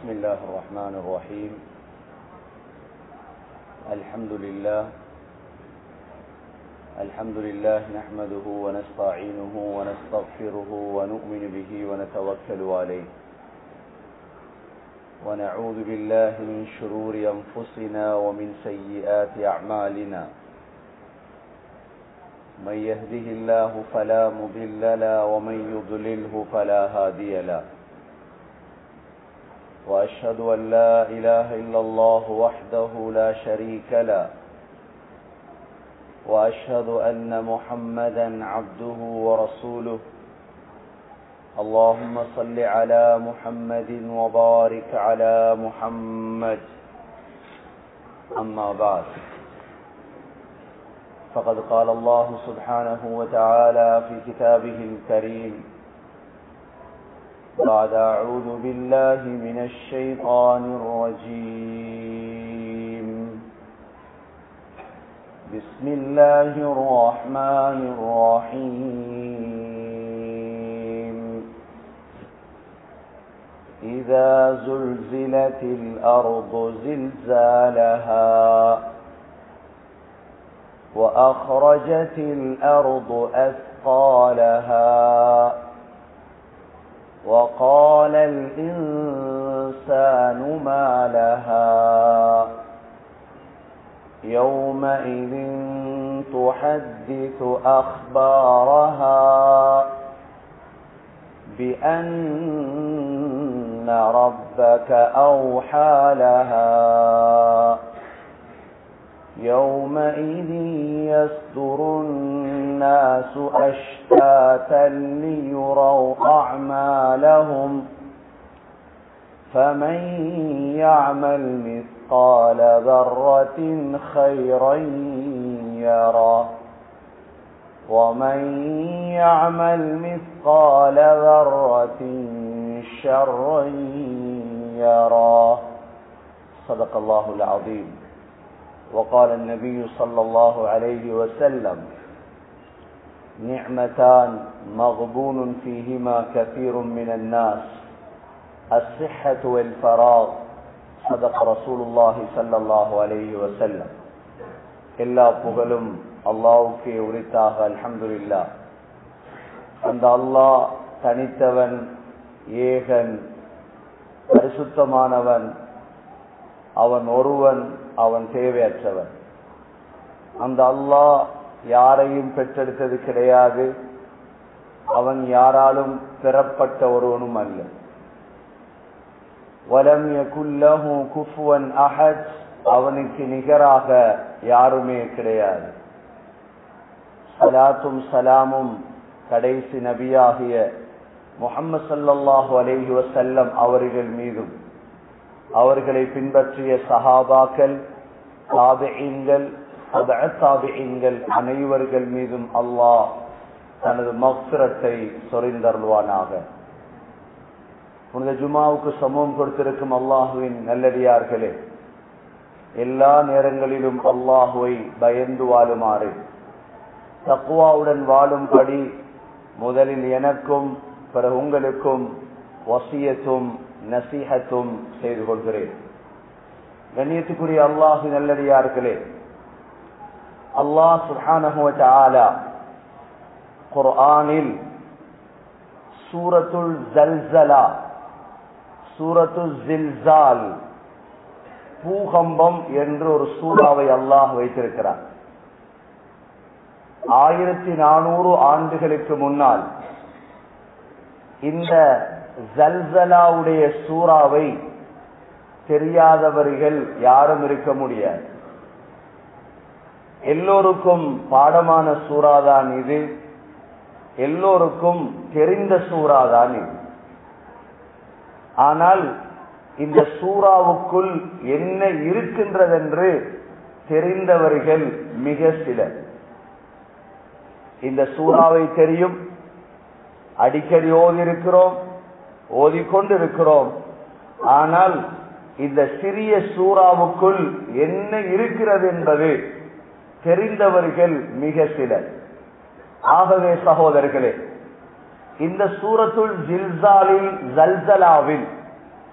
الله الرحمن الرحيم الحمد لله الحمد لله نحمده ونستعينه ونستغفره ونؤمن به ونتوكل عليه ونعوذ بالله من شرور أنفسنا ومن سيئات أعمالنا من يهده الله فلا مضل له ومن يضلله فلا هادي له وأشهد أن لا إله إلا الله وحده لا شريك له وأشهد أن محمدا عبده ورسوله اللهم صل على محمد وبارك على محمد أما بعد فقد قال الله سبحانه وتعالى في كتابه الكريم بعد أعوذ بالله من الشيطان الرجيم بسم الله الرحمن الرحيم إذا زلزلت الأرض زلزالها وأخرجت الأرض أثقالها وقال الإنسان ما لها يومئذ تحدث أخبارها بأن ربك أوحى لها يومئذ يصدر الناس أشتاتا ليروا أعمالهم فمن يعمل مثقال ذرة خيرا يرى ومن يعمل مثقال ذرة شرا يرى صدق الله العظيم وقال النبي صلى الله عليه وسلم نعمتان مغبون فيهما كثير من الناس الصحة والفراغ صدق رسول الله صلى الله عليه وسلم எல்லா புகழும் அல்லாவுக்கே உரித்தாக அல்ஹம்துலில்லா அந்த அல்லாஹ் தனித்தவன் ஏகன் பரிசுத்தமானவன் அவன் ஒருவன் அவன் தேவையற்றவன் அந்த அல்லாஹ் யாரையும் பெற்றெடுத்தது கிடையாது அவன் யாராலும் பெறப்பட்ட ஒருவனும் அல்ல வலம் யகுல்லஹு குஃபுவன் அஹத் அவனுக்கு நிகராக யாருமே கிடையாது சலாத்தும் சலாமும் கடைசி நபியாகிய முகமது சல்லாஹூ அலைஹி வசல்லம் அவர்கள் மீதும் அவர்களை பின்பற்றிய சஹாபாக்கள் தாபியங்கள் தாபியங்கள் அனைவர்கள் மீதும் அல்லாஹ் தனது மக்சிரத்தை சொரிந்தருள்வானாக உனது ஜுமாவுக்கு சமூகம் கொடுத்திருக்கும் அல்லாஹுவின் நல்லடியார்களே எல்லா நேரங்களிலும் அல்லாஹுவை பயந்து வாழுமாறு தக்குவாவுடன் வாழும்படி முதலில் எனக்கும் பிறகு உங்களுக்கும் வசியத்தும் நசீகத்தும் செய்து கொள்கிறேன் கண்ணியத்துக்குரிய அல்லாஹு நல்லடியார்களே அல்லாஹ் சுஹானஹுவ குர்ஆனில் சூரத்துல் ஜல்சலா சூரத்துல் ஜில்சால் பூகம்பம் என்று ஒரு சூறாவை அல்லாஹ் வைத்திருக்கிறார் ஆயிரத்தி நானூறு ஆண்டுகளுக்கு முன்னால் இந்த ஜல்சலாவுடைய சூறாவை தெரியாதவர்கள் யாரும் இருக்க முடியாது எல்லோருக்கும் பாடமான சூறாதான் இது எல்லோருக்கும் தெரிந்த சூறாதான் இது ஆனால் இந்த சூறாவுக்குள் என்ன இருக்கின்றதென்று தெரிந்தவர்கள் மிக சிலர் இந்த சூறாவை தெரியும் அடிக்கடி ஓதி இருக்கிறோம் ஓதிக்கொண்டிருக்கிறோம் ஆனால் இந்த சிறிய சூறாவுக்குள் என்ன இருக்கிறது என்பது தெரிந்தவர்கள் மிக சிலர் ஆகவே சகோதரர்களே இந்த சூரத்துள் ஜில்சாலில் ஜல்சலாவில்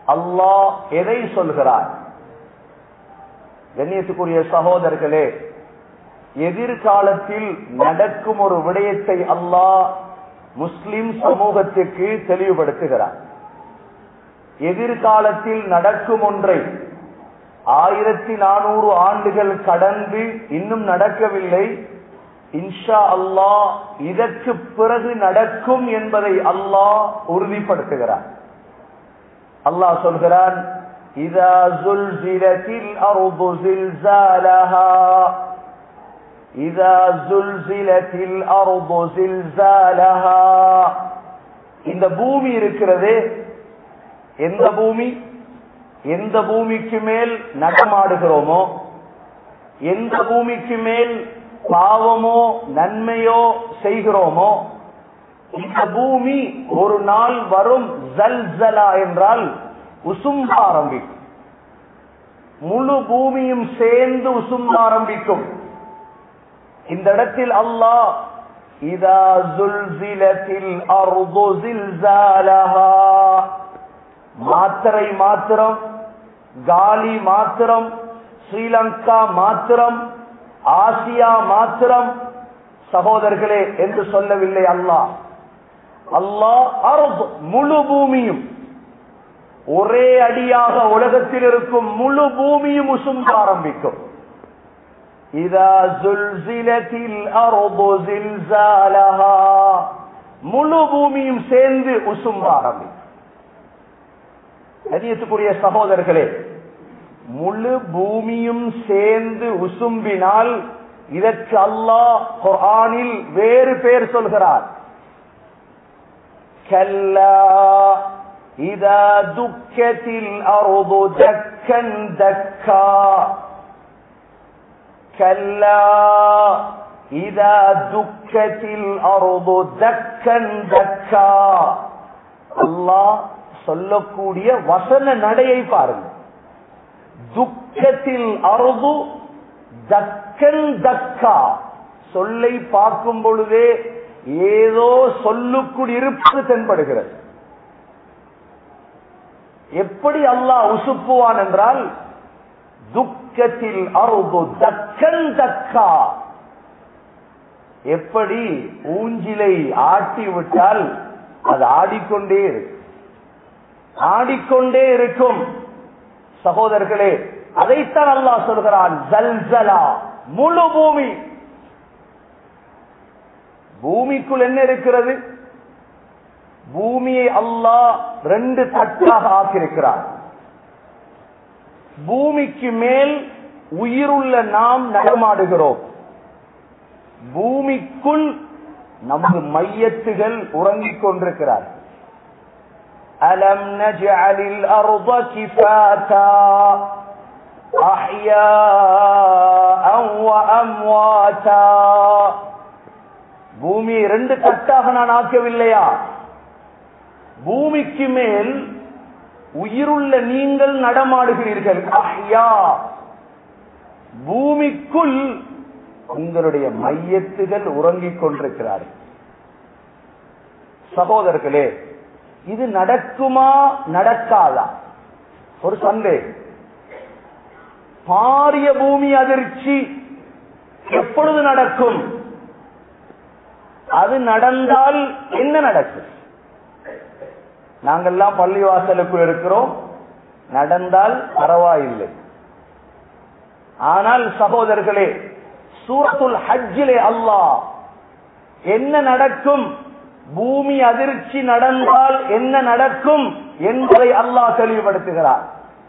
அல்லாஹ் எதை சொல்கிறார் கண்ணியத்துக்குரிய சகோதரர்களே எதிர்காலத்தில் நடக்கும் ஒரு விடயத்தை அல்லாஹ் முஸ்லிம் சமூகத்திற்கு தெளிவுபடுத்துகிறார் எதிர்காலத்தில் நடக்கும் ஒன்றை ஆயிரத்தி நானூறு ஆண்டுகள் கடந்து இன்னும் நடக்கவில்லை இன்ஷா அல்லாஹ் இதற்கு பிறகு நடக்கும் என்பதை அல்லாஹ் உறுதிப்படுத்துகிறார் அல்லாஹ் சொல்கிறான் இதா ஜுல்சிலத்தில் அருது ஜில்சாலஹா இதா ஜுல்சிலத்தில் அருது ஜில்சாலஹா இந்த பூமி இருக்கிறது எந்த பூமி எந்த பூமிக்கு மேல் நடமாடுகிறோமோ எந்த பூமிக்கு மேல் பாவமோ நன்மையோ செய்கிறோமோ இந்த பூமி ஒரு நாள் வரும் ஜல்ஜலா என்றால் உசும்ப ஆரம்பிக்கும் முழு பூமியும் சேர்ந்து உசும்ப ஆரம்பிக்கும் இந்த இடத்தில் அல்லாஹ் இதா ஜுல்சிலத்தில் அர்து ஜில்சாலஹா மாத்திரை மாத்திரம் காலி மாத்திரம் ஸ்ரீலங்கா மாத்திரம் ஆசியா மாத்திரம் சகோதரர்களே என்று சொல்லவில்லை அல்லாஹ் அல்லாஹ் அரபு முழு பூமியும் ஒரே அடியாக உலகத்தில் இருக்கும் முழு பூமியும் உசும்ப ஆரம்பிக்கும் இதா ஜுல்சிலத்தில் அர்து ஜில்சாலஹா முழு பூமியும் சேர்ந்து உசும்ப ஆரம்பிக்கும் கண்ணியத்துக்குரிய சகோதரர்களே முழு பூமியும் சேர்ந்து உசும்பினால் இதற்கு அல்லாஹ் குர்ஆனில் வேறு பேர் சொல்கிறார் கல்லா இதா துக்கத்தில் அருது தக்கன் தக்கா கல்லா இதா துக்கத்தில் அருது தக்கன் தக்கா அல்லாஹ் சொல்லக்கூடிய வசன நடையை பாருங்கள் துக்கத்தில் அருது தக்கன் தக்கா சொல்லை பார்க்கும் பொழுதே ஏதோ சொல்லுக்குள் இருப்பது தென்படுகிறது எப்படி அல்லாஹ் உசுப்புவான் என்றால் துக்கத்தில் அருது தக்கன் தக்கா எப்படி ஊஞ்சிலை ஆட்டி விட்டால் அது ஆடிக்கொண்டே இருக்கும் ஆடிக்கொண்டே இருக்கும் சகோதரர்களே அதைத்தான் அல்லாஹ் சொல்கிறான் ஜல்ஜலா முழு பூமி பூமிக்குள் என்ன இருக்கிறது பூமியை அல்லாஹ் ரெண்டு தட்டாக ஆக்கியிருக்கிறார் பூமிக்கு மேல் உயிருள்ள நாம் நடமாடுகிறோம் பூமிக்குள் நமது மையத்துகள் உறங்கிக் கொண்டிருக்கிறார் அலம் நஜஅலில் அர்ض கிஃபாதா அஹ்யாஅன் வ அம்வாதா பூமியை ரெண்டு தட்டாக நான் ஆக்கவில்லையா பூமிக்கு மேல் உயிருள்ள நீங்கள் நடமாடுகிறீர்கள் அஹ்யா பூமிக்குள் உங்களுடைய மையத்துகள் உறங்கிக் கொண்டிருக்கிறார்கள் சகோதரர்களே இது நடக்குமா நடக்காதா ஒரு சந்தேகம் பாரிய பூமி அதிர்ச்சி எப்பொழுது நடக்கும் அது நடந்தால் என்ன நடக்கும் நாங்கெல்லாம் பள்ளிவாசலுக்குள் இருக்கிறோம் நடந்தால் பரவாயில்லை ஆனால் சகோதரர்களே சூரத்துல் ஹஜ்ஜிலே அல்லாஹ் என்ன நடக்கும் பூமி அதிர்ச்சி நடந்தால் என்ன நடக்கும் என்பதை அல்லாஹ் தெளிவுபடுத்துகிறார்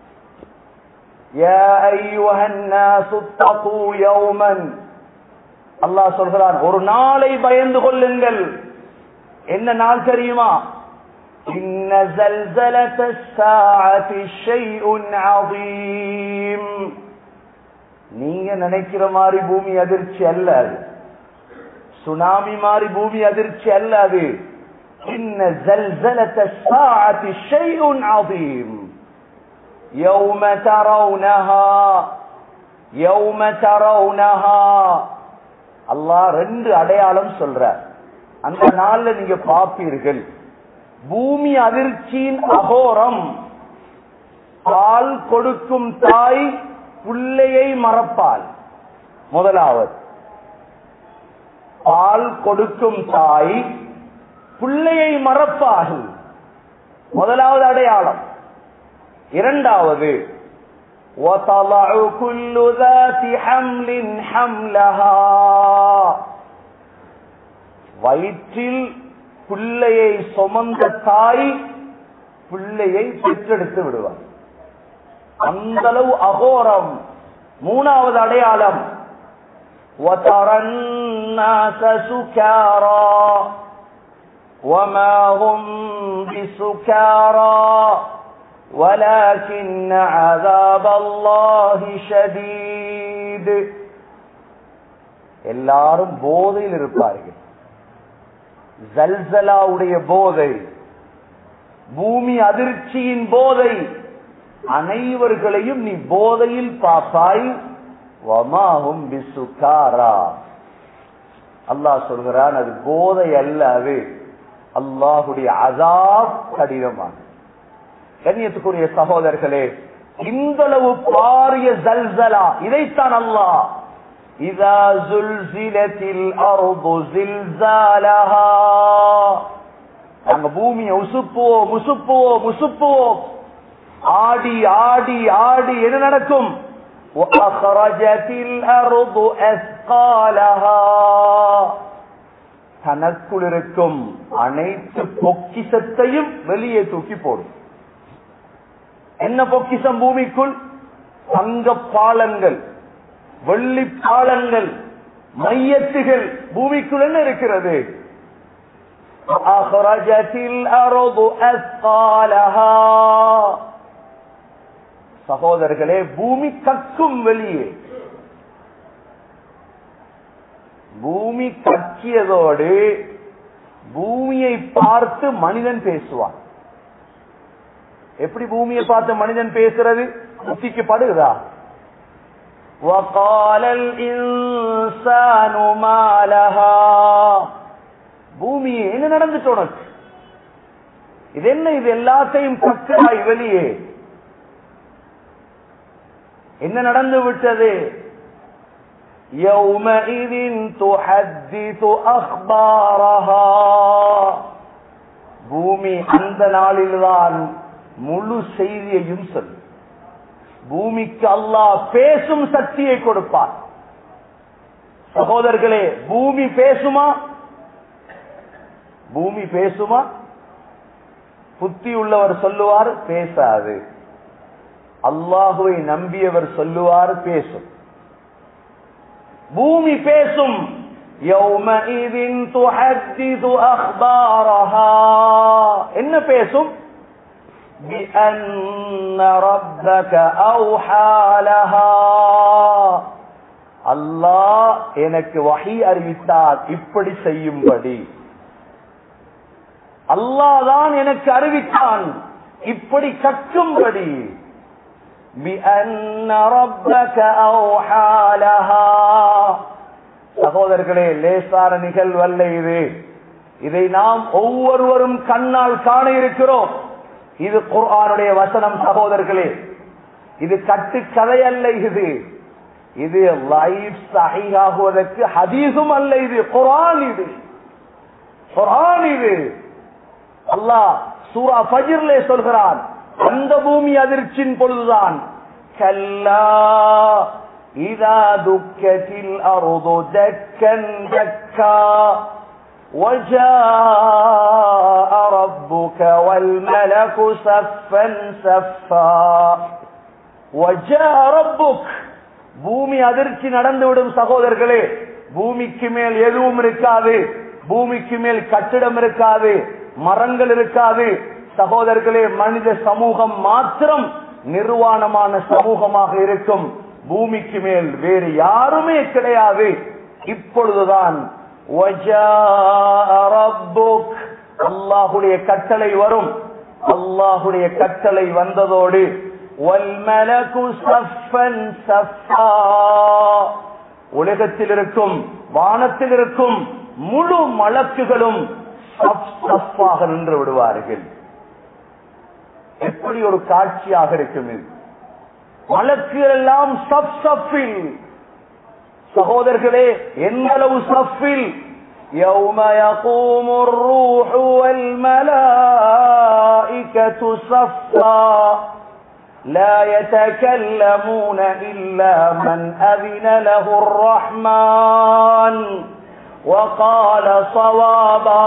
அல்லாஹ் சொல்கிறான் ஒரு நாளை பயந்து கொள்ளுங்கள் என்ன நாள் தெரியுமா إن زلزلة الساعة شيء عظيم நீங்க நினைக்கிற மாதிரி பூமி அதிர்ச்சி அல்ல அது சுனாமி மாதிரி பூமி அதிர்ச்சி அல்ல அது இன்ன زلزلة الساعة شيء عظيم يوم ترونها يوم ترونها அல்லாஹ் ரெண்டு அடையாளம் சொல்ற அந்த நாள்ல நீங்க பாப்பீர்கள் பூமி அதிர்ச்சியின் அகோரம் பால் கொடுக்கும் தாய் பிள்ளையை மறப்பாள் முதலாவது பால் கொடுக்கும் தாய் பிள்ளையை மறப்பாள் முதலாவது அடையாளம் இரண்டாவது وَتَضَعُ كُلُّ ذَاتِ حَمْلٍ حَمْلَهَا வயிற்றில் பிள்ளையை சுமந்த தாய் பிள்ளையை பெற்றெடுத்து விடுவார் அந்த அளவு அகோரம் மூணாவது அடையாளம் وَتَرَى النَّاسَ سُكَارَى وَمَا هُمْ بِسُكَارَى ولكن عذاب الله شديد எல்லாரும் போதையில் இருப்பார்கள் ஜல்சலாவுடைய போதை பூமி அதிர்ச்சியின் போதை அனைவர்களையும் நீ போதையில் பார்ப்பாய் வமாகும் பிசுகாரா அல்லாஹ் சொல்கிறான் அது போதை அல்ல அது அல்லாஹுடைய அதாப் கடினமானது கண்ணியத்துக்குரிய சகோதரர்களே இந்த அளவு பாரிய ஜல்சலா இதைத்தான் அல்லாஹ் இதா ஜுல்சிலத்தில் அர்து ஜில்சாலஹா நாங்க பூமியை உசுப்புவோம் முசுப்புவோம் முசுப்புவோம் ஆடி ஆடி ஆடி என்ன நடக்கும் وأخرجت الأرض أثقالها தனக்குள் இருக்கும் அனைத்து பொக்கிசத்தையும் வெளியே தூக்கி போடும் என்ன பொக்கிசம் பூமிக்குள் தங்க பாலங்கள் வெள்ளி பாலங்கள் மையத்துகள் பூமிக்குள் என்ன இருக்கிறது أخرجت الأرض أثقالها சகோதரர்களே பூமி கக்கும் வெளியே பூமி கக்கியதோடு பூமியை பார்த்து மனிதன் பேசுவான் எப்படி பூமியை பார்த்து மனிதன் பேசுறது புத்திக்கு படுகிறா وقال الإنسان ما لها பூமி என்ன நடந்துட்டு உனக்கு இது என்ன இது எல்லாத்தையும் கக்கிறாய் வெளியே என்ன நடந்து விட்டது يومئذ تحدث أخبارها பூமி அந்த நாளில்தான் முழு செய்தியையும் சொல் பூமிக்கு அல்லாஹ் பேசும் சக்தியை கொடுப்பார் சகோதரர்களே பூமி பேசுமா பூமி பேசுமா புத்தி உள்ளவர் சொல்லுவார் பேசாது அல்லாஹுவை நம்பியவர் சொல்லுவார் பேசும் பூமி பேசும் يومئذ تحدث أخبارها என்ன பேசும் بأن ربك أوحى لها அல்லாஹ் எனக்கு வகை அறிவித்தார் இப்படி செய்யும்படி அல்லாஹ் தான் எனக்கு அறிவித்தான் இப்படி கற்கும்படி بأن ربك أوحى لها சகோதரர்களே லேசான நிகழ்வல்ல இது இதை நாம் ஒவ்வொருவரும் கண்ணால் காண இருக்கிறோம் இது குர்ஆனுடைய வசனம் சகோதரர்களே இது கட்டு கதை அல்ல இது இது லைஃப் சஹீஹாகுவதற்கு ஹதீஸும் அல்ல இது குர்ஆன் இது குர்ஆன் இது அல்லாஹ் சூரா ஃபஜ்ர்லே சொல்கிறான் அந்த பூமி அதிர்ச்சியின் பொழுதுதான் கல்லா இதா துக்கத்தில் அருது தக்கன் தக்கா وجاء ربك والملك صفا صفا وجاء ربك பூமி அதிர்ச்சி நடந்துவிடும் சகோதரர்களே பூமிக்கு மேல் எதுவும் இருக்காது பூமிக்கு மேல் கட்டிடம் இருக்காது மரங்கள் இருக்காது சகோதரர்களே மனித சமூகம் மாத்திரம் நிர்வாணமான சமூகமாக இருக்கும் பூமிக்கு மேல் வேறு யாருமே கிடையாது இப்பொழுதுதான் அல்லாஹுடைய கட்டளை வரும் அல்லாஹுடைய கட்டளை வந்ததோடு உலகத்தில் இருக்கும் வானத்தில் இருக்கும் முழு மலக்குகளும் நின்று விடுவார்கள் எப்படி ஒரு காட்சியாக இருக்கும் இது மலக்குகள் எல்லாம் சப் சப்பில் சகோதரர்களே எந்த அளவு சப்பில் يوم يقوم الروح والملائكة صفا لا يتكلمون إلا من أذن له الرحمن وقال صوابا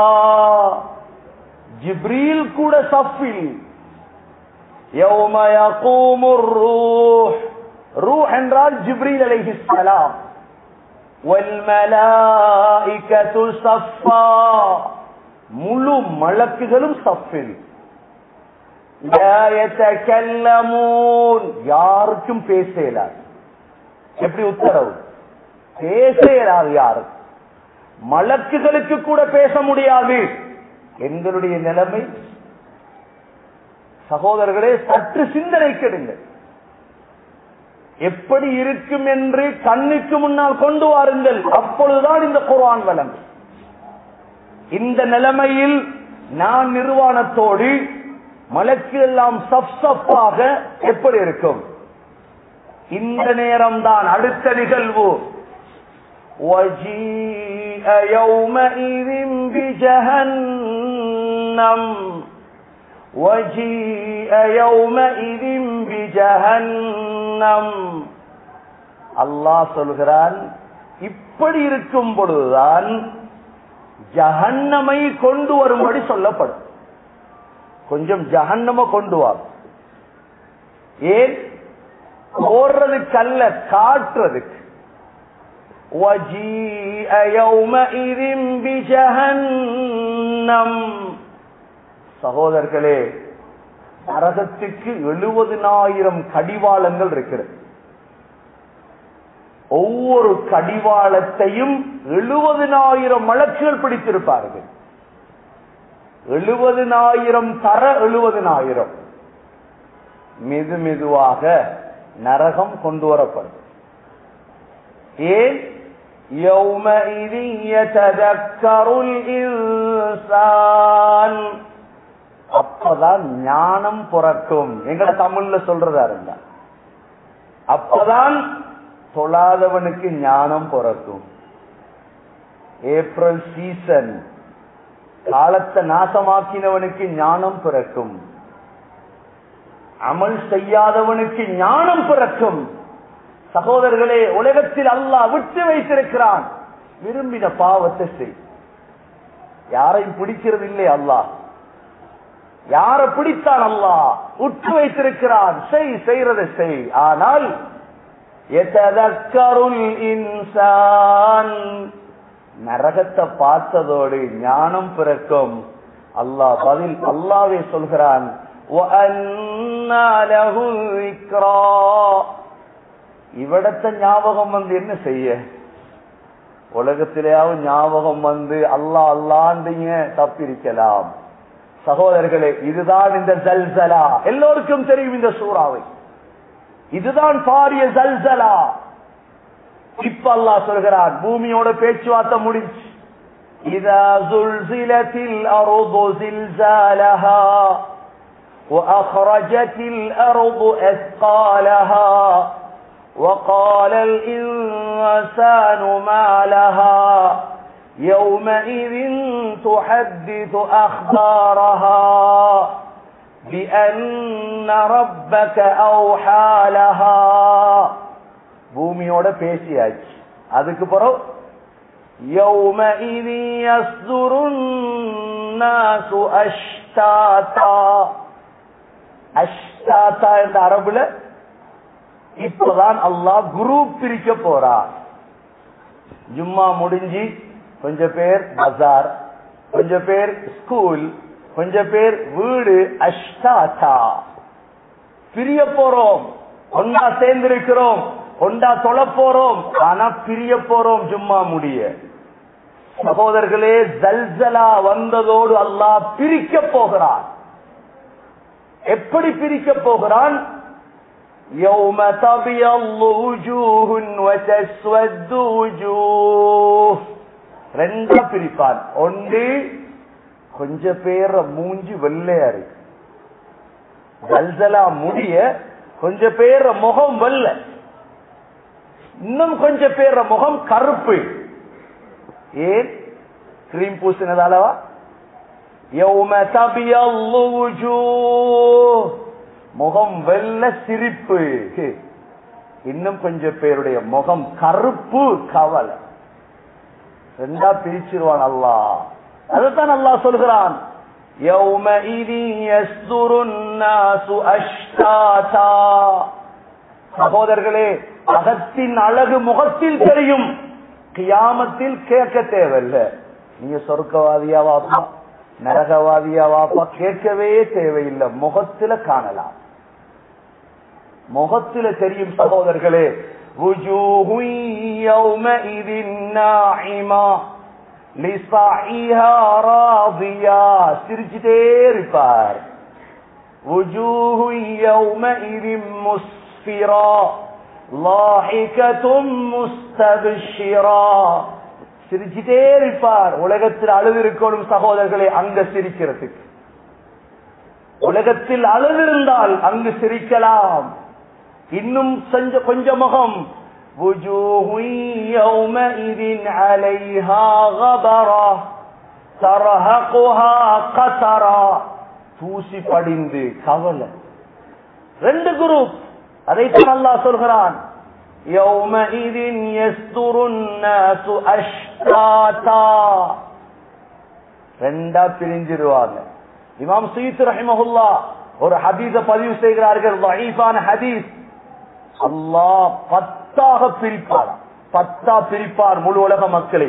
ஜிப்ரீல் கூட சஃபில் யௌம யகூமுர் ரூஹ் ரூஹ் என்றால் ஜிப்ரீல் அலைஹிஸ்ஸலாம் வல் மலாயிகத்து ஸஃபா முழு மலக்குகளும் சஃபில் லா யதகல்லமூன் யாருக்கும் பேச இயலாது எப்படி உத்தரவு பேச இயலாது யாரும் மலக்குகளுக்கு கூட பேச முடியாது எங்களுடைய நிலைமை சகோதரர்களே சற்று சிந்தனை கெடுங்கள் எப்படி இருக்கும் என்று கண்ணுக்கு முன்னால் கொண்டு வாருங்கள் அப்பொழுதுதான் இந்த குர்ஆன் வழங்கும் இந்த நிலைமையில் நான் நிர்வாணத்தோடு மலக்கு எல்லாம் சப் சப்பாக எப்படி இருக்கும் இந்த நேரம்தான் அடுத்த நிகழ்வு وجيء يومئذ بجهنم وجيء يومئذ بجهنم அல்லாஹ் சொல்கிறான் இப்படி இருக்கும் பொழுதுதான் ஜஹன்னமை கொண்டு வரும்படி சொல்லப்படும் கொஞ்சம் ஜஹன்னம கொண்டு வா ஏன் ஓடுறதுக்கல்ல காட்டுறதுக்கு وجيء يومئذ بجهنم சகோதரர்களே நரகத்துக்கு எழுபதினாயிரம் கடிவாளங்கள் இருக்கிறது ஒவ்வொரு கடிவாளத்தையும் எழுபதினாயிரம் வழக்குகள் பிடித்திருப்பார்கள் எழுபதினாயிரம் தர எழுபதினாயிரம் மெது மெதுவாக நரகம் கொண்டு வரப்படும் ஏன் يومئذ يتذكر الإنسان அப்பதான் ஞானம் பிறக்கும் எங்கட தமிழ்ல சொல்றதா இருந்தா அப்பதான் தொழாதவனுக்கு ஞானம் பிறக்கும் ஏப்ரல் சீசன் காலத்தை நாசமாக்கினவனுக்கு ஞானம் பிறக்கும் அமல் செய்யாதவனுக்கு ஞானம் பிறக்கும் சகோதரர்களே உலகத்தில் அல்லாஹ் விட்டு வைத்திருக்கிறான் விரும்பின பாவத்தை செய் யாரையும் பிடிக்கிறது இல்லை அல்லாஹ் யார பிடித்தான் அல்லாஹ் உற்று வைத்திருக்கிறான் செய் செய்யறதை செய் ஆனால் எதற்கருள் இன்சான் நரகத்தை பார்த்ததோடு ஞானம் பிறக்கும் அல்லாஹ் பதில் அல்லாவே சொல்கிறான் وَأَنَّى لَهُ الذِّكْرَى இவிடத்த ஞாபகம் வந்து என்ன செய்ய உலகத்திலேயாவது ஞாபகம் வந்து அல்லா அல்லாண்டீங்க தப்பிருக்கலாம் சகோதரர்களே இதுதான் இந்த ஜல்சலா எல்லோருக்கும் தெரியும் இந்த சூறாவை இதுதான் பாரிய ஜல்சலா இப்ப அல்லா சொல்கிறான் பூமியோட பேச்சுவார்த்தை முடிஞ்சு இதா சுல்சிலத்தில் அருது زلزالها وأخرجت الأرض أثقالها وقال الإنسان ما لها يومئذ تحدث أخبارها بأن ربك أوحى لها பூமியோட பேசியாச்சு அதுக்கு பிறகு يومئذ يصدر الناس أشتاتا அஷ்டாத்தா என்ற அரபுல இப்பதான் அல்லாஹ் குரூப் பிரிக்க போறான் ஜும்மா முடிஞ்சு கொஞ்சம் பேர் பஜார் கொஞ்சம் பேர் ஸ்கூல் கொஞ்சம் பேர் வீடு அஷ்டாத்தா பிரிய போறோம் ஒன்னா சேர்ந்திருக்கிறோம் ஒண்டா தொழ போறோம் ஆனா பிரிய போறோம் ஜும்மா முடிய சகோதரர்களே ஜல்சலா வந்ததோடு அல்லாஹ் பிரிக்க போகிறான் எப்படி பிரிக்க போகிறான் يوم تبيض وجوه وتسود وجوه ரெண்டா பிரிப்பான் ஒன்று கொஞ்ச பேர் மூஞ்சி வெள்ளையா இருக்கு ஜல்சலா முடிய கொஞ்ச பேர் முகம் வெள்ள இன்னும் கொஞ்ச பேர் முகம் கருப்பு ஏன் கிரீம் பூசினதாலவா யௌம தபியல்லு வுஜூஹ். முகம் வெள்ள சிரிப்பு இன்னும் கொஞ்சம் பேருடைய முகம் கருப்பு கவலை ரெண்டா பிரிச்சிருவான் அல்லாஹ் அதைத்தான் அல்லாஹ் சொல்கிறான் يَوْمَئِذٍ يَصْدُرُ النَّاسُ أَشْتَاتًا சகோதரர்களே அகத்தின் அழகு முகத்தில் தெரியும் கியாமத்தில் கேட்க தேவையில்ல நீங்க சொர்க்கவாதியா வாப்பா நரகவாதியா வாப்பா கேட்கவே தேவையில்லை முகத்துல காணலாம் முகத்துல தெரியும் சகோதரர்களே وجوه يومئذ ناعمة لصاعها راضية சிரிச்சுட்டே இருப்பார் وجوه يومئذ مسفرة لاحكة مستبشرة சிரிச்சுட்டே இருப்பார் உலகத்தில் அழுது இருக்கணும் சகோதரர்களே அங்க சிரிக்கிறதுக்கு உலகத்தில் அழுதிருந்தால் அங்கு சிரிக்கலாம் இன்னும் செஞ்ச கொஞ்ச முகம் وجوه يومئذ عليها غبرة ترهقها قترا தூசி படிந்து கவலை ரெண்டு குரூப் அதைத்தான் அல்லாஹ் சொல்கிறான் يومئذ يصدر الناس أشتاتا ரெண்டா பிரிஞ்சிருவாங்க இமாம் சீத் ரஹிமஹுல்லா ஒரு ஹதீஸ பதிவு செய்கிறார்கள் வஹீஃபான ஹதீஸ் அல்லாஹ் பத்தாக பிரிப்பார் பத்தா பிரிப்பார் முழு உலக மக்களை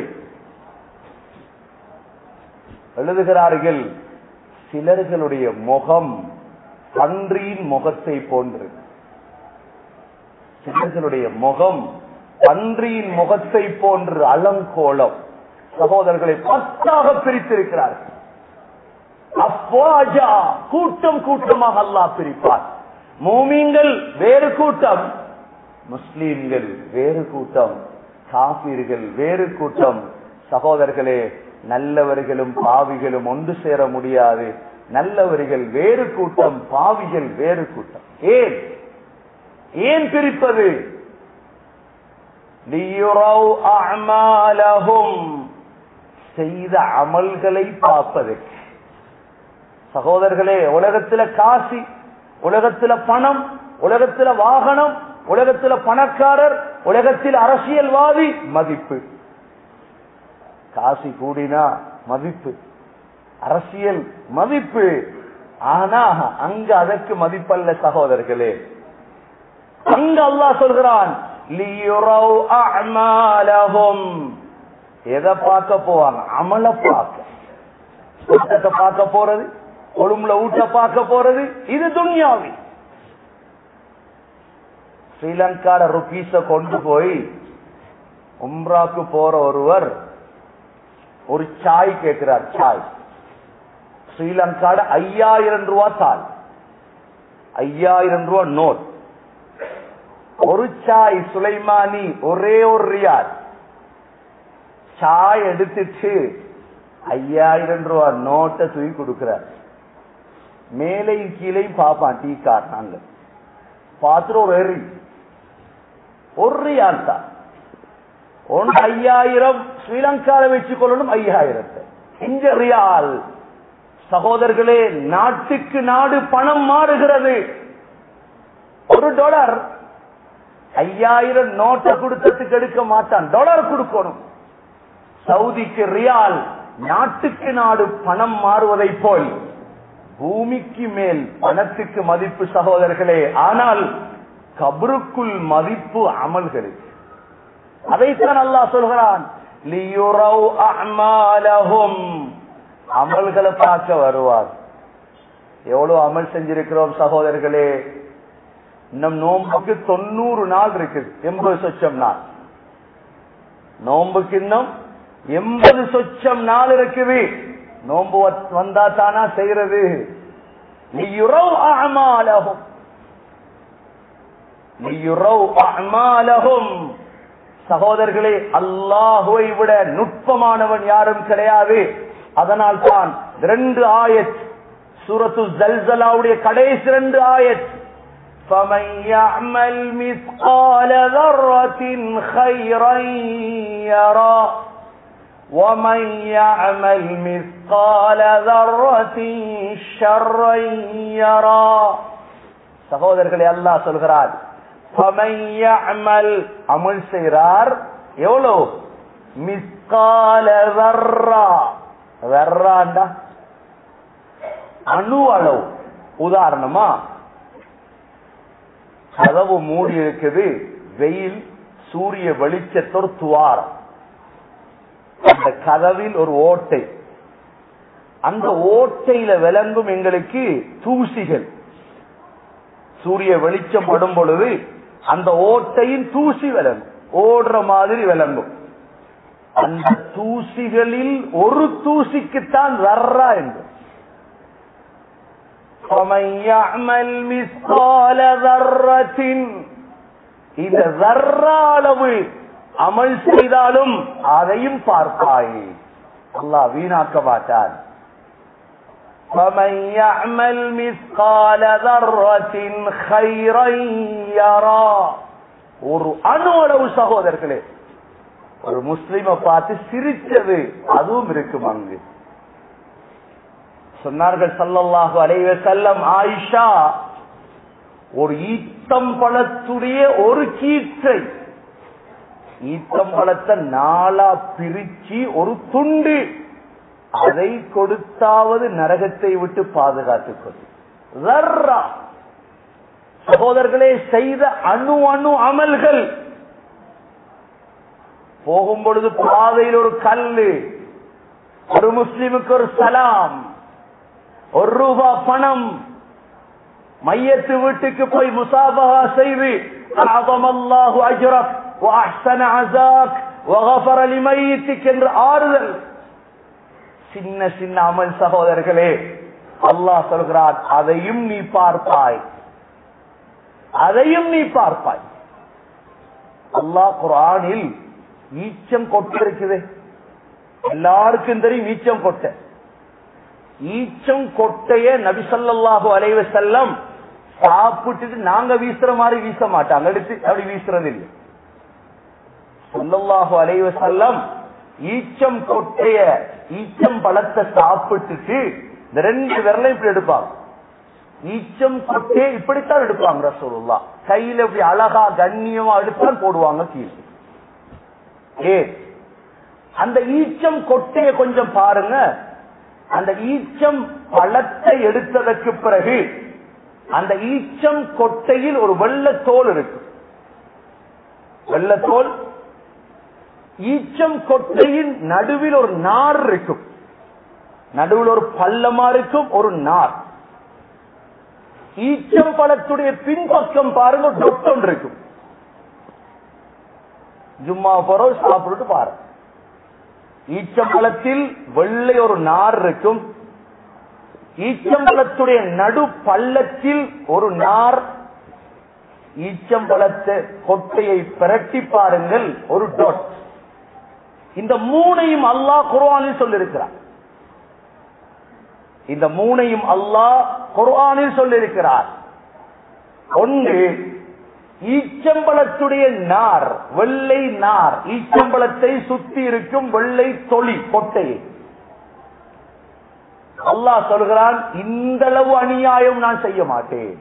எழுதுகிறார்கள் சிலர்களுடைய முகம் பன்றியின் முகத்தை போன்று சிலர்களுடைய முகம் பன்றியின் முகத்தை போன்று அலங்கோலம் சகோதரர்களை பத்தாக பிரித்திருக்கிறார்கள் அப்வாஜா கூட்டம் கூட்டமாக அல்லாஹ் பிரிப்பார் மூமீன்கள் வேறு கூட்டம் முஸ்லீம்கள் வேறு கூட்டம் காபீர்கள் வேறு கூட்டம் சகோதரர்களே நல்லவர்களும் பாவிகளும் ஒன்று சேர முடியாது நல்லவர்கள் வேறு கூட்டம் பாவிகள் வேறு கூட்டம் ஏன் ஏன் பிரிப்பது لِيُرَوْا أَعْمَالَهُمْ செய்த அமல்களை பார்ப்பதற்கு சகோதரர்களே உலகத்துல காசி உலகத்துல பணம் உலகத்துல வாகனம் உலகத்துல பணக்காரர் உலகத்தில் அரசியல்வாதி மதிப்பு காசி கூடினா மதிப்பு அரசியல் மதிப்பு ஆனா அங்க அதற்கு மதிப்பல்ல சகோதரர்களே அங்க அல்லாஹ் சொல்கிறான் "லியுரவ் அஅமாலஹும்." எதை பார்க்க போவாங்க அமல பார்க்க கூட்டத்தை பார்க்க போறது கொழும்புல ஊட்ட பார்க்க போறது இது துன்யாவி ஸ்ரீலங்கால ருபீஸ கொண்டு போய் உம்ராக்கு போற ஒருவர் ஒரு சாய் கேட்கிறார் சாய் ஸ்ரீலங்கால ஐயாயிரம் ரூபா தாள் ஐயாயிரம் ரூபா நோட் ஒரு சாய் சுலைமானி ஒரே ஒரு ரியால் சாய் எடுத்துட்டு ஐயாயிரம் ரூபா நோட்டை தூக்கி கொடுக்கிறார் மேலையும் கீழையும் பார்ப்பான் டீ கார் நாங்க பார்த்துட்டு ஒரு எரி ஒரு ரியால் தான் ஒன்று ஐயாயிரம் ஸ்ரீலங்கால வச்சு கொள்ளணும் ஐயாயிரத்தை இங்க ரியால் சகோதரர்களே நாட்டுக்கு நாடு பணம் மாறுகிறது ஒரு டாலர் ஐயாயிரம் நோட்டை கொடுத்ததுக்கு எடுக்க மாட்டான் டாலர் கொடுக்கணும் சவுதிக்கு ரியால் நாட்டுக்கு நாடு பணம் மாறுவதை போல் பூமிக்கு மேல் பணத்துக்கு மதிப்பு சகோதரர்களே ஆனால் கபருக்குள் மதிப்பு அமல்களுக்கு அதைத்தான் அல்லாஹ் சொல்கிறான் "லியுரவ் அஅமாலஹும்." அமல்களை பார்க்க வருவார் எவ்வளவு அமல் செஞ்சிருக்கிறோம் சகோதரர்களே இன்னும் நோம்புக்கு தொண்ணூறு நாள் இருக்குது எண்பது சொச்சம் நாள் நோம்புக்கு இன்னும் எண்பது சொச்சம் நாள் இருக்குது நோம்பு வ- வந்தா தானா செய்யறது லியுரவ் அஅமாலஹும். லியுரவ் அஅமாலஹும். சகோதரர்களே அல்லாஹுவை விட நுட்பமானவன் யாரும் கிடையாது அதனால் தான் ரெண்டு ஆயத் சூரத்து ஜல்சலாவுடைய கடைசி ரெண்டு ஆயத் فمن يعمل مثقال ذرة خيرا يرى ومن يعمل مثقال ذرة شرا يرى சகோதரர்களே அல்லாஹ் சொல்கிறார் فمن يعمل அமல் செய்கிறார் எவ்வளவு மிஸ்கால வர்றா வர்றாண்டா அணு அளவு உதாரணமா கதவு மூடி இருக்குது வெயில் சூரிய வெளிச்சத்தொரு துவாரம் அந்த கதவில் ஒரு ஓட்டை அந்த ஓட்டையில விளங்கும் எங்களுக்கு தூசிகள் சூரிய வெளிச்சம் படும் பொழுது அந்த ஓட்டையின் தூசி விளங்கும் ஓடுற மாதிரி விளங்கும் அந்த தூசிகளில் ஒரு தூசிக்குத்தான் வர்றா என்று فمن يعمل مثقال ذرة இந்த தர்றா அளவு அமல் செய்தாலும் அதையும் பார்ப்பாய் அல்லாஹ் வீணாக்க மாட்டான் فمن يعمل مثقال ذرة خيرا يرى ஒரு அணு அளவு சகோதரர்களே ஒரு முஸ்லிமை பார்த்து சிரிச்சது அதுவும் இருக்கும் அங்கு சொன்னார்கள் சல்லல்லாஹு அலைவ செல்லம் ஆயிஷா ஒரு ஈத்தம் பழத்துடைய ஒரு கீற்றை ஈத்தம் பழத்தை நாளா பிரிச்சு ஒரு துண்டு அதை கொடுத்தாவது நரகத்தை விட்டு பாதுகாத்துக் கொண்டு சகோதரர்களே செய்த அணு அணு அமல்கள் போகும் பொழுது பாதையில் ஒரு கல்லு ஒரு முஸ்லிமுக்கு ஒரு சலாம் ஒரு ரூபா பணம் மையத்து வீட்டுக்கு போய் முசாபகா செய்து அல்லாஹு அஜ்ரக் وأحسن عزاك وغفر لميتك என்று ஆறுதல் சின்ன சின்ன அமல் சகோதரர்களே அல்லாஹ் சொல்கிறான் அதையும் நீ பார்ப்பாய் அதையும் நீ பார்ப்பாய் அல்லாஹ் குரானில் ஈச்சம் கொட்டு இருக்குது எல்லாருக்கும் தெரியும் ஈச்சம் கொட்டை ஈச்சம் கொட்டைய நபிசல்லாஹு அலைவ செல்லம் சாப்பிட்டுட்டு நாங்க வீசுற மாதிரி வீச மாட்டாங்க எடுத்து அப்படி வீசுறது இல்லை சொல்லல்லாஹு அலைவ செல்லம் ஈச்சம் கொட்டைய ஈச்சம் பழத்தை சாப்பிட்டுட்டு இந்த ரெண்டு விரலையும் இப்படி எடுப்பாங்க ஈச்சம் கொட்டையை இப்படித்தான் எடுப்பாங்க ரசூலுல்லா கையில இப்படி அழகா கண்ணியமா எடுத்தான் போடுவாங்க கீழே ஏ அந்த ஈச்சம் கொட்டைய கொஞ்சம் பாருங்க அந்த ஈச்சம் பழத்தை எடுத்ததற்கு பிறகு அந்த ஈச்சம் கொட்டையில் ஒரு வெள்ளத்தோல் இருக்கு வெள்ளத்தோல் ஈச்சம் கொட்டையின் நடுவில் ஒரு நார் இருக்கும் நடுவில் ஒரு பள்ளமா இருக்கும் ஒரு நார் ஈச்சம் பழத்துடைய பின்பக்கம் பாருங்க டொட்டம் இருக்கும் ஜும்மா போறோம் சாப்பிட்டு பாருங்க ஈச்சம்பழத்தில் வெள்ளை ஒரு நார் இருக்கும் ஈச்சம்பழத்துடைய நடு பள்ளத்தில் ஒரு நார் ஈச்சம்பழத்தை கொட்டையை பிரட்டி பாருங்கள் ஒரு டொட் இந்த மூணையும் அல்லாஹ் குர்ஆனில் சொல்லிருக்கிறார் இந்த மூணையும் அல்லாஹ் குர்ஆனில் சொல்லிருக்கிறார் ஒன்று ஈச்சம்பழத்துடைய நார் வெள்ளை நார் ஈச்சம்பழத்தை சுத்தி இருக்கும் வெள்ளை தொளி கொட்டையை அல்லாஹ் சொல்கிறான் இந்த அளவு அநியாயம் நான் செய்ய மாட்டேன்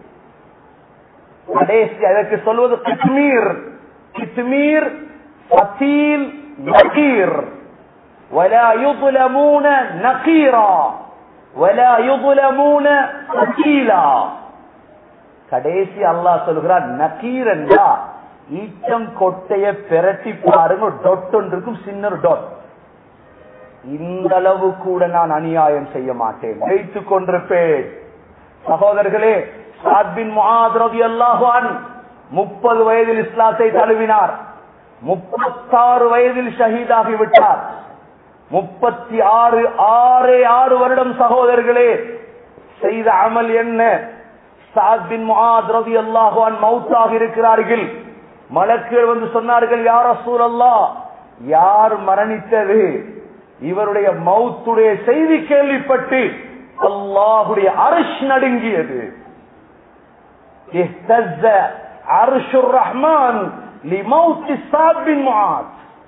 கடைசி அதற்கு சொல்வது கிட்மீர் கிட்மீர் பத்தீல் நகீர் ولا يظلمون نقيرا ولا يظلمون قتيلا கடைசி அல்லாஹ் சொல்கிறார் நக்கீர் என்றா ஈச்சம் கொட்டைய பிரட்டி பாருங்க டொட் ஒன்று இருக்கும் சின்ன ஒரு டொட் இந்த அளவு கூட நான் அநியாயம் செய்ய மாட்டேன் வைத்துக் கொண்டிருப்பேன் சகோதரர்களே சாத்பின் முகாதிரவி அல்லாஹான் முப்பது வயதில் இஸ்லாத்தை தழுவினார் முப்பத்தாறு வயதில் ஷஹீதாகி விட்டார் முப்பத்தி ஆறு ஆறே ஆறு வருடம் சகோதரர்களே செய்த அமல் என்ன சாத்பின் முகாதிரவி அல்லாஹான் மவுத்தாக இருக்கிறார்கள் மலக்குகள் வந்து சொன்னார்கள் யார் சூழல்லா யார் மரணித்தது இவருடைய மௌத்துடைய செய்தி கேள்விப்பட்டு அல்லாஹுடைய அரசு நடுங்கியது اهتز عرش الرحمن لموت سعد بن معاذ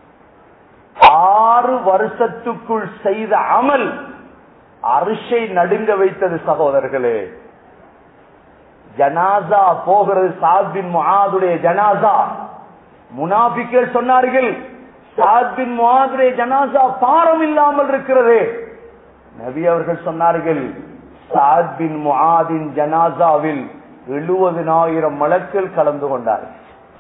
ஆறு வருஷத்துக்குள் செய்த அமல் அரிசை நடுங்க வைத்தது சகோதரர்களே ஜனாசா போகிறது சாத்பின் முகாதுடைய ஜனாசா முனாபிக்கள் சொன்னார்கள் சாத்பின் முகாதுடைய ஜனாசா பாரம் இல்லாமல் இருக்கிறது நபி அவர்கள் சொன்னார்கள் சாத்பின் முகாதின் ஜனாசாவில் எழுபதினாயிரம் மலக்கள் கலந்து கொண்டார்கள்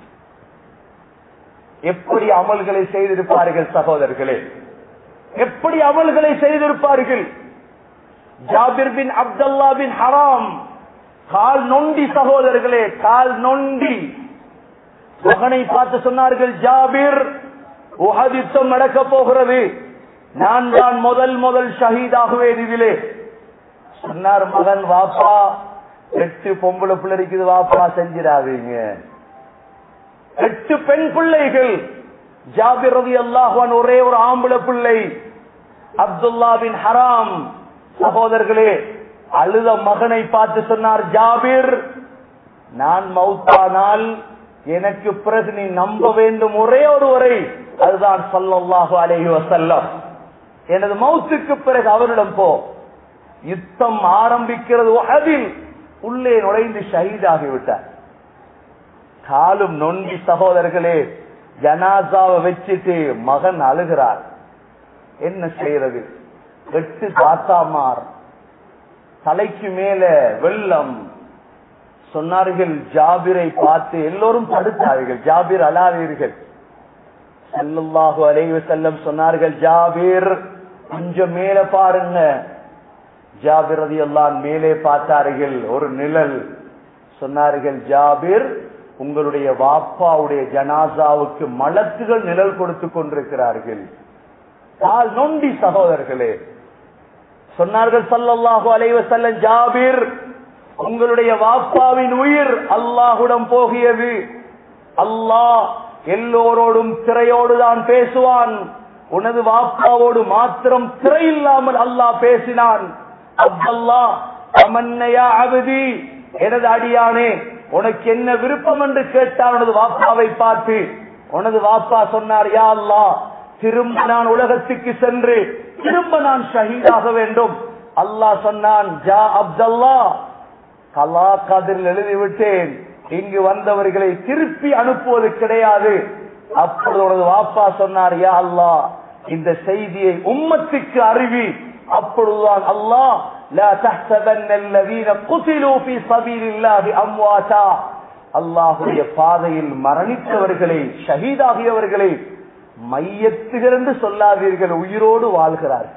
எப்படி அமல்களை செய்திருப்பார்கள் சகோதரர்களே எப்படி அமல்களை செய்திருப்பார்கள் ஜாபிர் பின் அப்துல்லா பின் ஹராம் கால் நொண்டி சகோதரர்களே கால் நொண்டி மகனை பார்த்து சொன்னார்கள் ஜாபிர் உஹதித்தம் நடக்க போகிறது நான் தான் முதல் முதல் ஷஹீதாகுவேன் இதிலே சொன்னார் மகன் வாப்பா எட்டு பொம்பளை பிள்ளை இருக்குது வாப்பா செஞ்சிடாதீங்க எட்டு பெண் பிள்ளைகள் ஜாபிர் ரவி அல்லாஹான் ஒரே ஒரு ஆம்பளை பிள்ளை அப்துல்லா பின் ஹராம் சகோதரர்களே அழுத மகனை பார்த்து சொன்னார் ஜாபிர் நான் மௌத்தானால் எனக்கு பிறகு நீ நம்ப வேண்டும் ஒரே ஒருவரை அதுதான் சொல்லல்லாஹு அலைஹி வசல்லம் எனது மௌத்துக்கு பிறகு அவரிடம் போ யுத்தம் ஆரம்பிக்கிறது அதில் உள்ளே நுழைந்து ஷஹீதாகிவிட்டார் காலும் நொண்டி சகோதரர்களே ஜனாசாவை வச்சுட்டு மகன் அழுகிறார் என்ன செய்யறது எட்டு தாத்தாமார் தலைக்கு மேல வெள்ளம் சொன்னார்கள் ஜாபிரை பார்த்து எல்லோரும் தடுத்தார்கள் ஜாபிர் அழாதீர்கள் செல்லல்லாஹு அலைவ செல்லம் சொன்னார்கள் ஜாபிர் கொஞ்சம் மேல பாருங்க ஜாபிர் ரதி எல்லாம் மேலே பார்த்தார்கள் ஒரு நிழல் சொன்னார்கள் ஜாபிர் உங்களுடைய வாப்பாவுடைய ஜனாசாவுக்கு மலக்குகள் நிழல் கொடுத்து கொண்டிருக்கிறார்கள் கால் நொண்டி சகோதரர்களே சொன்னார்கள் சல்லல்லாஹு அலைவ செல்ல ஜாபிர் உங்களுடைய வாப்பாவின் உயிர் அல்லாஹுடன் போகியது அல்லாஹ் எல்லோரோடும் திரையோடு தான் பேசுவான் உனது வாப்பாவோடு மாத்திரம் திரை இல்லாமல் அல்லாஹ் பேசினான் அப்தல்லா அமன்னையா அபதி எனது அடியானே உனக்கு என்ன விருப்பம் என்று கேட்டான் உனது வாப்பாவை பார்த்து உனது வாப்பா சொன்னார் யா அல்லா திரும்ப நான் உலகத்துக்கு சென்று திரும்ப நான் ஷஹீதாக வேண்டும் அல்லாஹ் சொன்னான் ஜா அப்தல்லா கலா கதிரில் எழுதிவிட்டேன் இங்கு வந்தவர்களை திருப்பி அனுப்புவது கிடையாது அப்பொழுது உனது வாப்பா சொன்னார் யா அல்லா இந்த செய்தியை உம்மத்துக்கு அறிவி அப்பொழுதுதான் அல்லாஹ் لا تحسبن الذين قتلوا في سبيل الله امواتا அல்லாஹுடைய பாதையில் மரணித்தவர்களை ஷஹீதாகியவர்களை மையத்துகள் என்று சொல்லாதீர்கள் உயிரோடு வாழ்கிறார்கள்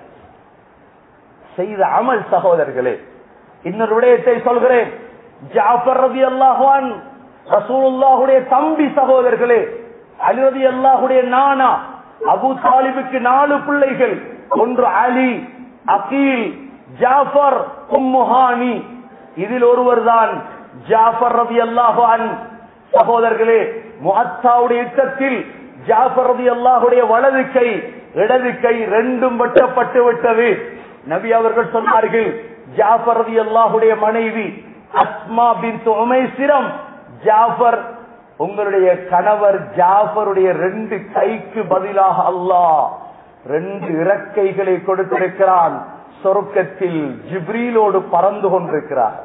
செய்த அமல் சகோதரர்களே இன்னொரு விடயத்தை சொல்கிறேன் ஜாஃபர் ரதி அல்லாஹான் ரசூலுல்லாஹுடைய தம்பி சகோதரர்களே அலி ரதி அல்லாஹுடைய நானா அபு தாலிபுக்கு நாலு பிள்ளைகள் ஒன்று அலி அகீல் ஜாஃபர் உம்முஹானி இதில் ஒருவர் தான் ஜாஃபர் ரதி அல்லாஹான் சகோதரர்களே முஹத்தாவுடைய யுத்தத்தில் ஜாஃபர் ரதி அல்லாஹுடைய வலது கை இடது கை ரெண்டும் வெட்டப்பட்டு விட்டது நபி அவர்கள் சொன்னார்கள் ஜாஃபர் ரதி அல்லாஹுடைய மனைவி அஸ்மா பின் உமைசிரம் ஜாஃபர் உங்களுடைய கணவர் ஜாஃபருடைய ரெண்டு கைக்கு பதிலாக அல்லாஹ் ரெண்டு இறக்கைகளை கொடுத்திருக்கிறான் சொர்க்கத்தில் ஜிப்ரீலோடு பறந்து கொண்டிருக்கிறார்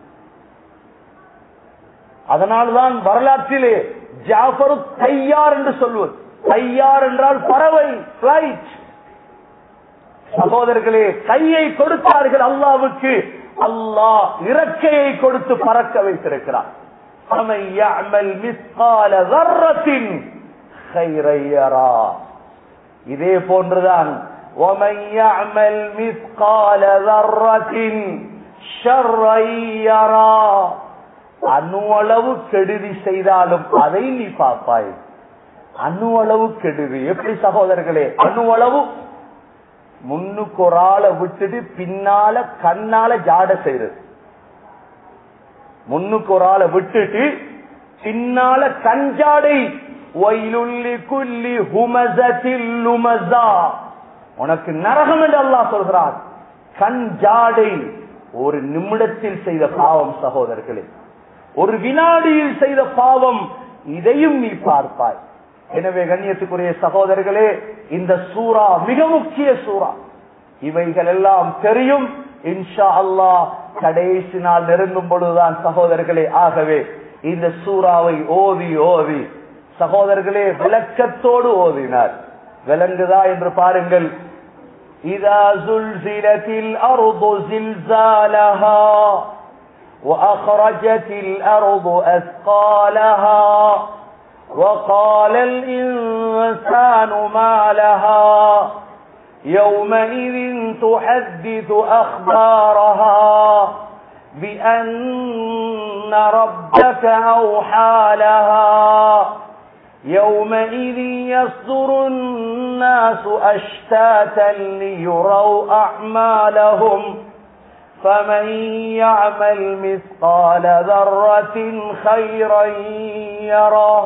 அதனால்தான் வரலாற்றிலே ஜாஃபரு தையார் என்று சொல்வது தையார் என்றால் பறவை பிளைட் சகோதரர்களே கையை கொடுத்தார்கள் அல்லாவுக்கு அல்லாஹ் இறக்கையை கொடுத்து பறக்க வைத்திருக்கிறார் இதே போன்றுதான் ومن يعمل مثقال ذرة شرا يرى அணு அளவு கெடுதி செய்தாலும் அதை நீ பார்ப்பாய் அணு அளவு கெடுதி எப்படி சகோதரர்களே அணு அளவு முன்னுக்கு ஒரு ஆளை விட்டுட்டு பின்னால கண்ணால ஜாட செய்யறது முன்னுக்கு ஒரு ஆளை விட்டுட்டு பின்னால கஞ்சாடை ஒயிலுள்ளி குல்லி ஹுமசத்தில் லுமசா உனக்கு நரகம் என்று அல்லாஹ் சொல்கிறார் கண் ஜாடை ஒரு நிமிடத்தில் செய்த பாவம் சகோதரர்களே ஒரு வினாடியில் செய்த பாவம் இதையும் நீ பார்ப்பாய் எனவே கண்ணியத்துக்குரிய சகோதரர்களே இந்த சூறா மிக முக்கிய சூறா இவைகள் எல்லாம் தெரியும் இன்ஷா அல்லாஹ் கடைசி நாள் நெருங்கும் பொழுதுதான் சகோதரர்களே ஆகவே இந்த சூறாவை ஓதி ஓதி சகோதரர்களே விளக்கத்தோடு ஓதினார் விளங்குதா என்று பாருங்கள் إذا زلزلت الأرض زلزالها وأخرجت الأرض أثقالها وقال الإنسان ما لها يومئذ تحدث أخبارها بأن ربك أوحى لها يومئذ يصدر الناس أشتاتا ليروا أعمالهم فمن يعمل مثقال ذرة خيرا يره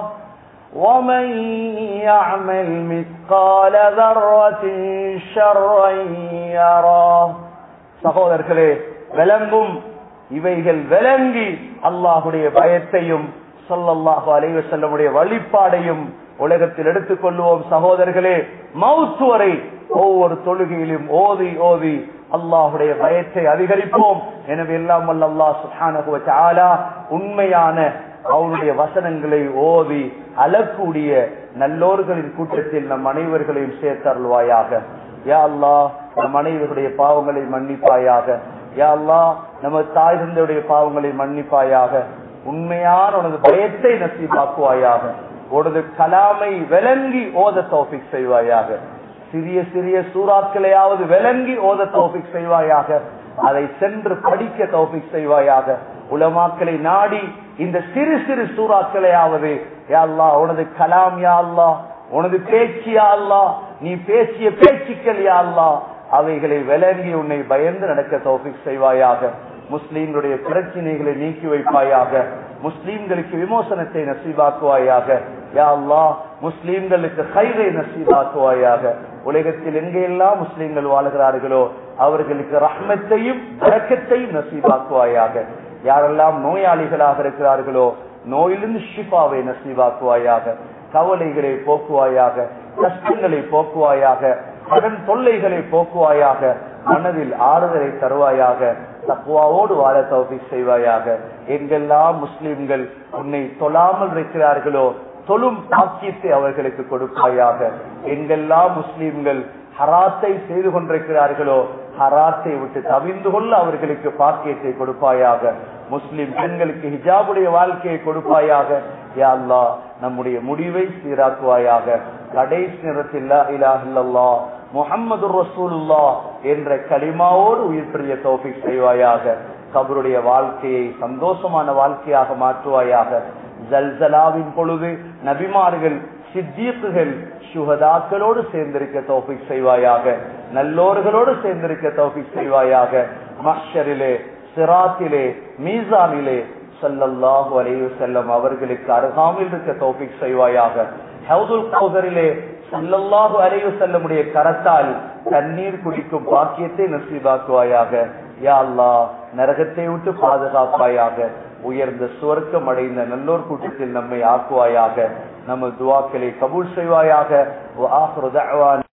ومن يعمل مثقال ذرة شرا يره சகோதரர்களே விளங்கும் இவைகள் விளங்கி அல்லாஹுடைய பயத்தையும் சொல்லல்லாஹு அலைவ செல்லமுடைய வழிபாடையும் உலகத்தில் எடுத்துக் கொள்வோம் சகோதரர்களே மவுத்து வரை ஒவ்வொரு தொழுகையிலும் ஓதி ஓதி அல்லாஹுடைய பயத்தை அதிகரிப்போம் எனவே எல்லாம் வல்ல அல்லாஹ் சுஹானகுவ ஆலா உண்மையான அவருடைய வசனங்களை ஓதி அழக்கூடிய நல்லோர்களின் கூட்டத்தில் நம் அனைவர்களையும் சேர்த்தருள்வாயாக யா அல்லாஹ் நம் அனைவருடைய பாவங்களை மன்னிப்பாயாக யா அல்லாஹ் நம்ம தாய் தந்தையுடைய பாவங்களை மன்னிப்பாயாக உண்மையான உனது பயத்தை நசீபாக்குவாயாக உனது கலாமை விளங்கி ஓத தோபிக் செய்வாயாக சிறிய சிறிய சூறாக்களையாவது விளங்கி ஓத தோபிக் செய்வாயாக அதை சென்று படிக்க தோபிக் செய்வாயாக உலமாக்களை நாடி இந்த சிறு சிறு சூறாக்களையாவது யாழ்லா உனது கலாம் யா அல்லா உனது பேச்சு யா அல்லா நீ பேசிய பேச்சுக்கள் யா அல்லா அவைகளை விளங்கி உன்னை பயந்து நடக்க தோபிக் செய்வாயாக முஸ்லீம்களுடைய பிரச்சனைகளை நீக்கி வைப்பாயாக முஸ்லீம்களுக்கு விமோசனத்தை நசீபாக்குவாயாக யா அல்லா முஸ்லீம்களுக்கு கைதை நசீபாக்குவாயாக உலகத்தில் எங்கெல்லாம் முஸ்லீம்கள் வாழ்கிறார்களோ அவர்களுக்கு ரஹ்மத்தையும் வரக்கத்தையும் நசீபாக்குவாயாக யாரெல்லாம் நோயாளிகளாக இருக்கிறார்களோ நோயிலிருந்து ஷிஃபாவை நசீவாக்குவாயாக கவலைகளை போக்குவாயாக கஷ்டங்களை போக்குவாயாக கடன் தொல்லைகளை போக்குவாயாக மனதில் ஆறுதலை தருவாயாக தக்குவாவோடு வாழ தௌபி செய்வாயாக எங்கெல்லாம் முஸ்லிம்கள் உன்னை தொழாமல் இருக்கிறார்களோ தொழும் பாக்கியத்தை அவர்களுக்கு கொடுப்பாயாக எங்கெல்லாம் முஸ்லிம்கள் ஹராத்தை செய்து கொண்டிருக்கிறார்களோ ஹராத்தை விட்டு தவிர்ந்து கொள்ள அவர்களுக்கு பாக்கியத்தை கொடுப்பாயாக முஸ்லிம் பெண்களுக்கு ஹிஜாபுடைய வாழ்க்கையை கொடுப்பாயாக யா அல்லா நம்முடைய முடிவை சீராக்குவாயாக கடைசி நேரத்தில் இலாஹில்லா முகம்மது ரசூலுல்லா என்ற களிமாவோடு உயிர் பெரிய தோஃபிக் செய்வாயாக கபருடைய வாழ்க்கையை சந்தோஷமான வாழ்க்கையாக மாற்றுவாயாக ஜல்சலாவின் பொழுது நபிமார்கள் சித்தீக்குகள் சுகதாக்களோடு சேர்ந்திருக்க தோஃபிக் செய்வாயாக நல்லோர்களோடு சேர்ந்திருக்க தோஃபிக் செய்வாயாக மஷரிலே சிராத்திலே மீசானிலே சல்லல்லாஹு அலைஹி செல்லம் அவர்களுக்கு அருகாமில் இருக்க தோஃபிக் செய்வாயாக ஹவுதுல் கௌதரிலே சல்லல்லாஹு அலைஹி செல்லமுடைய கரத்தால் தண்ணீர் குடிக்கும் பாக்கியத்தை நசீபாக்குவாயாக யா அல்லா நரகத்தை விட்டு பாதுகாப்பாயாக உயர்ந்த சுவர்க்கம் அடைந்த நல்லோர் கூட்டத்தில் நம்மை ஆக்குவாயாக நம்ம துவாக்களை கபூல் செய்வாயாக